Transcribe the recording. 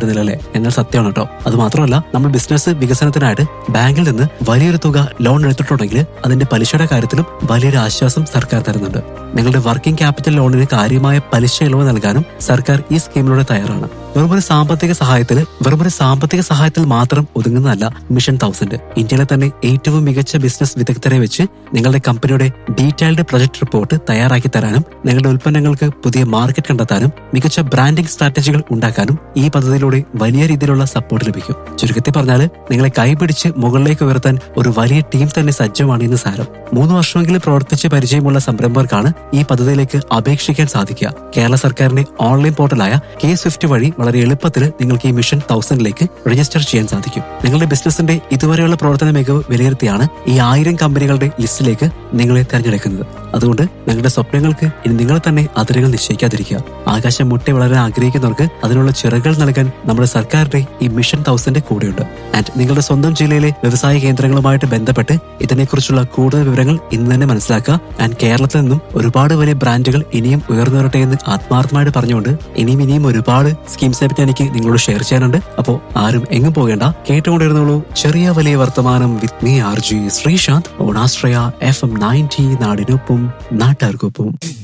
പറ്റുന്നില്ല അല്ലേ എന്നാൽ സത്യമാണ് കേട്ടോ അത് മാത്രമല്ല നമ്മൾ ബിസിനസ് വികസനത്തിനായിട്ട് ബാങ്കിൽ നിന്ന് വലിയൊരു തുക ലോൺ എടുത്തിട്ടുണ്ടെങ്കിൽ അതിന്റെ പലിശയുടെ കാര്യത്തിലും വലിയൊരു ആശ്വാസം സർക്കാർ തരുന്നുണ്ട് നിങ്ങളുടെ വർക്കിംഗ് ക്യാപിറ്റൽ ലോണിന് കാര്യമായ പലിശ ഇളവ് നൽകാനും സർക്കാർ ഈ സ്കീമിലൂടെ തയ്യാറാണ് വെറുമൊരു സാമ്പത്തിക സഹായത്തിൽ വെറുമൊരു സാമ്പത്തിക സഹായത്തിൽ മാത്രം ഒതുങ്ങുന്നതല്ല മിഷൻ തൗസൻഡ് ഇന്ത്യയിലെ തന്നെ ഏറ്റവും മികച്ച ബിസിനസ് വിദഗ്ധരെ വെച്ച് നിങ്ങളുടെ കമ്പനിയുടെ ഡീറ്റെയിൽഡ് പ്രൊജക്ട് റിപ്പോർട്ട് തയ്യാറാക്കി തരാനും നിങ്ങളുടെ ഉൽപ്പന്നങ്ങൾക്ക് പുതിയ മാർക്കറ്റ് കണ്ടെത്താനും മികച്ച ബ്രാൻഡിംഗ് സ്ട്രാറ്റജികൾ ഉണ്ടാക്കാനും ഈ പദ്ധതിയിലൂടെ വലിയ രീതിയിലുള്ള സപ്പോർട്ട് ലഭിക്കും ചുരുക്കത്തിൽ പറഞ്ഞാൽ നിങ്ങളെ കൈപിടിച്ച് മുകളിലേക്ക് ഉയർത്താൻ ഒരു വലിയ ടീം തന്നെ സജ്ജമാണ് ഇന്ന് സാരം മൂന്ന് വർഷമെങ്കിലും പ്രവർത്തിച്ച് പരിചയമുള്ള സംരംഭകർക്കാണ് ഈ പദ്ധതിയിലേക്ക് അപേക്ഷിക്കാൻ സാധിക്കുക കേരള സർക്കാരിന്റെ ഓൺലൈൻ പോർട്ടലായ കെ സ്വിഫ്റ്റ് വഴി വളരെ എളുപ്പത്തിൽ നിങ്ങൾക്ക് ഈ മിഷൻ തൗസൻഡിലേക്ക് രജിസ്റ്റർ ചെയ്യാൻ സാധിക്കും നിങ്ങളുടെ ബിസിനസിന്റെ ഇതുവരെയുള്ള പ്രവർത്തന മികവ് വിലയിരുത്തിയാണ് ഈ ആയിരം കമ്പനികളുടെ ലിസ്റ്റിലേക്ക് നിങ്ങളെ തെരഞ്ഞെടുക്കുന്നത് അതുകൊണ്ട് നിങ്ങളുടെ സ്വപ്നങ്ങൾക്ക് ഇനി നിങ്ങൾ തന്നെ അതിരുകൾ നിശ്ചയിക്കാതിരിക്കുക ആകാശം മുട്ടി വളരാൻ ആഗ്രഹിക്കുന്നവർക്ക് അതിനുള്ള ചിറകൾ നൽകാൻ നമ്മുടെ സർക്കാരിന്റെ ഈ മിഷൻ തൗസൻഡ് കൂടെയുണ്ട് ആൻഡ് നിങ്ങളുടെ സ്വന്തം ജില്ലയിലെ വ്യവസായ കേന്ദ്രങ്ങളുമായിട്ട് ബന്ധപ്പെട്ട് ഇതിനെക്കുറിച്ചുള്ള കൂടുതൽ വിവരങ്ങൾ ഇന്ന് തന്നെ മനസ്സിലാക്കുക ആൻഡ് കേരളത്തിൽ നിന്നും ഒരുപാട് വലിയ ബ്രാൻഡുകൾ ഇനിയും ഉയർന്നു വരട്ടെ എന്ന് ആത്മാർത്ഥമായിട്ട് പറഞ്ഞുകൊണ്ട് ഇനിയും ഇനിയും ഒരുപാട് സ്കീംസിനെ പറ്റി എനിക്ക് നിങ്ങളോട് ഷെയർ ചെയ്യാനുണ്ട് അപ്പോൾ ആരും എങ്ങും പോകേണ്ട കേട്ടുകൊണ്ടിരുന്നോളൂ ചെറിയ വലിയ വർത്തമാനം with me R G Sreesanth ഓണാശ്രയ എഫ് എം നയൻറ്റി നാടിനൊപ്പം നാട്ടുകാർക്കൊപ്പം